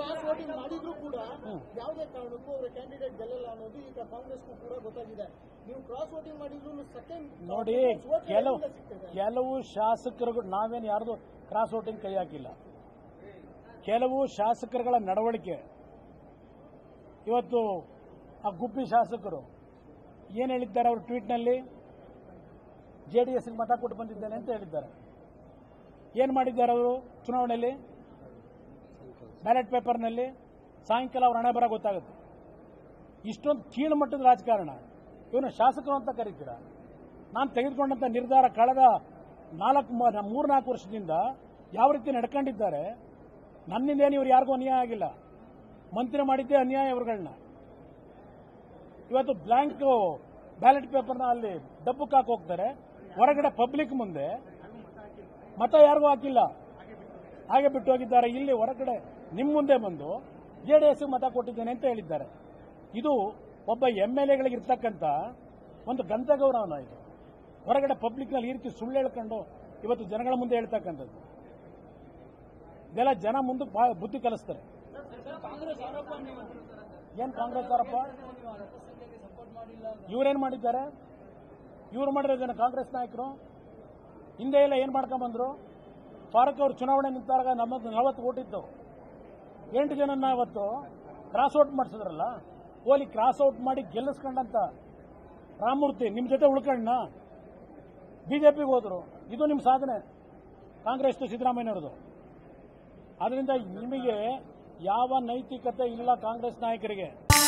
cross voting ಮಾಡಿದ್ರು ಕೂಡ ಯಾವುದೇ ಕಾರಣಕ್ಕೂ ಅವರ ಕ್ಯಾಂಡಿಡೇಟ್ ಗೆಲ್ಲಲ್ಲ ಅನ್ನೋದು ಈಗ ಕಾಂಗ್ರೆಸ್ಗೂ ಕೂಡ ಗೊತ್ತಾಗಿದೆ ನೀವು ಕ್ರಾಸ್ ವೋಟಿಂಗ್ ಮಾಡಿದ್ರು ಸೆಕೆಂಡ್ ನೋಡಿ ಕೆಲವು ಕೆಲವು ಶಾಸಕರುಗಳು ನಾವೇನು ಯಾರ್ದು ಕ್ರಾಸ್ ವೋಟಿಂಗ್ ಕೈ ಹಾಕಿಲ್ಲ ಕೆಲವು ಶಾಸಕರುಗಳ ನಡವಳಿಕೆ ಇವತ್ತು ಆ ಗುಬ್ಬಿ ಶಾಸಕರು ಏನು ಹೇಳಿದ್ದಾರೆ ಅವರು ಟ್ವೀಟ್ನಲ್ಲಿ ಜೆ ಡಿ ಎಸ್ಗೆ ಮತ ಕೊಟ್ಟು ಬಂದಿದ್ದೇನೆ ಅಂತ ಹೇಳಿದ್ದಾರೆ ಏನು ಮಾಡಿದ್ದಾರೆ ಅವರು ಚುನಾವಣೆಯಲ್ಲಿ ಬ್ಯಾಲೆಟ್ ಪೇಪರ್ನಲ್ಲಿ ಸಾಯಂಕಾಲ ಅವ್ರ ಹಣೆ ಬರ ಗೊತ್ತಾಗುತ್ತೆ ಇಷ್ಟೊಂದು ಕೀಳು ಮಟ್ಟದ ರಾಜಕಾರಣ ಇವನು ಶಾಸಕರು ಅಂತ ಕರೀತೀರಾ ನಾನು ತೆಗೆದುಕೊಂಡಂತ ನಿರ್ಧಾರ ಕಳೆದ ನಾಲ್ಕು ಮೂರ್ನಾಲ್ಕು ವರ್ಷದಿಂದ ಯಾವ ರೀತಿ ನಡ್ಕೊಂಡಿದ್ದಾರೆ ನನ್ನಿಂದೇನು ಇವ್ರು ಯಾರಿಗೂ ಅನ್ಯಾಯ ಆಗಿಲ್ಲ ಮಂತ್ರಿ ಮಾಡಿದ್ದೇ ಅನ್ಯಾಯ ಇವ್ರುಗಳನ್ನ ಇವತ್ತು ಬ್ಲಾಂಕ್ ಬ್ಯಾಲೆಟ್ ಪೇಪರ್ನ ಅಲ್ಲಿ ಡಬ್ಬಕ್ಕೆ ಹಾಕಿ ಹೋಗ್ತಾರೆ ಹೊರಗಡೆ ಪಬ್ಲಿಕ್ ಮುಂದೆ ಮತ ಯಾರಿಗೂ ಹಾಕಿಲ್ಲ ಹಾಗೆ ಬಿಟ್ಟು ಹೋಗಿದ್ದಾರೆ ಇಲ್ಲಿ ಹೊರಗಡೆ ನಿಮ್ಮ ಮುಂದೆ ಬಂದು ಜೆ ಡಿ ಎಸ್ ಮತ ಕೊಟ್ಟಿದ್ದೇನೆ ಅಂತ ಹೇಳಿದ್ದಾರೆ ಇದು ಒಬ್ಬ ಎಂ ಎಲ್ ಎಗಳಿಗೆ ಇರ್ತಕ್ಕಂಥ ಒಂದು ಗಂಧ ಗೌರವನ ಇದು ಹೊರಗಡೆ ಪಬ್ಲಿಕ್ನಲ್ಲಿ ಈ ರೀತಿ ಸುಳ್ಳು ಹೇಳ್ಕೊಂಡು ಇವತ್ತು ಜನಗಳ ಮುಂದೆ ಹೇಳ್ತಕ್ಕಂಥದ್ದು ಇದೆಲ್ಲ ಜನ ಮುಂದೆ ಬಾ- ಬುದ್ಧಿ ಕಲಿಸ್ತಾರೆ ಏನ್ ಕಾಂಗ್ರೆಸ್ ಆರೋಪ ಇವ್ರೇನ್ ಮಾಡಿದ್ದಾರೆ ಇವ್ರು ಮಾಡಿರೋದೇನು ಕಾಂಗ್ರೆಸ್ ನಾಯಕರು ಹಿಂದೆ ಎಲ್ಲ ಏನ್ ಮಾಡ್ಕೊಂಡ್ ಬಂದ್ರು ಫಾರೂಕ್ ಅವರು ಚುನಾವಣೆ ನಿಂತಾಗ ನಮ್ಮದು ನಲವತ್ತು ಓಟ್ ಇತ್ತು ಎಂಟು ಜನನ್ನ ಅವತ್ತು ಕ್ರಾಸ್ ಔಟ್ ಮಾಡಿಸಿದ್ರಲ್ಲ ಓಲಿ ಕ್ರಾಸ್ ಔಟ್ ಮಾಡಿ ಗೆಲ್ಲಿಸ್ಕೊಂಡಂತ ರಾಮಮೂರ್ತಿ ನಿಮ್ ಜೊತೆ ಉಳ್ಕಣ್ಣ ಬಿಜೆಪಿಗೆ ಹೋದ್ರು ಇದು ನಿಮ್ಮ ಸಾಧನೆ ಕಾಂಗ್ರೆಸ್ ಸಿದ್ದರಾಮಯ್ಯನವ್ರದ್ದು ಅದರಿಂದ ನಿಮಗೆ ಯಾವ ನೈತಿಕತೆ ಇಲ್ಲ ಕಾಂಗ್ರೆಸ್ ನಾಯಕರಿಗೆ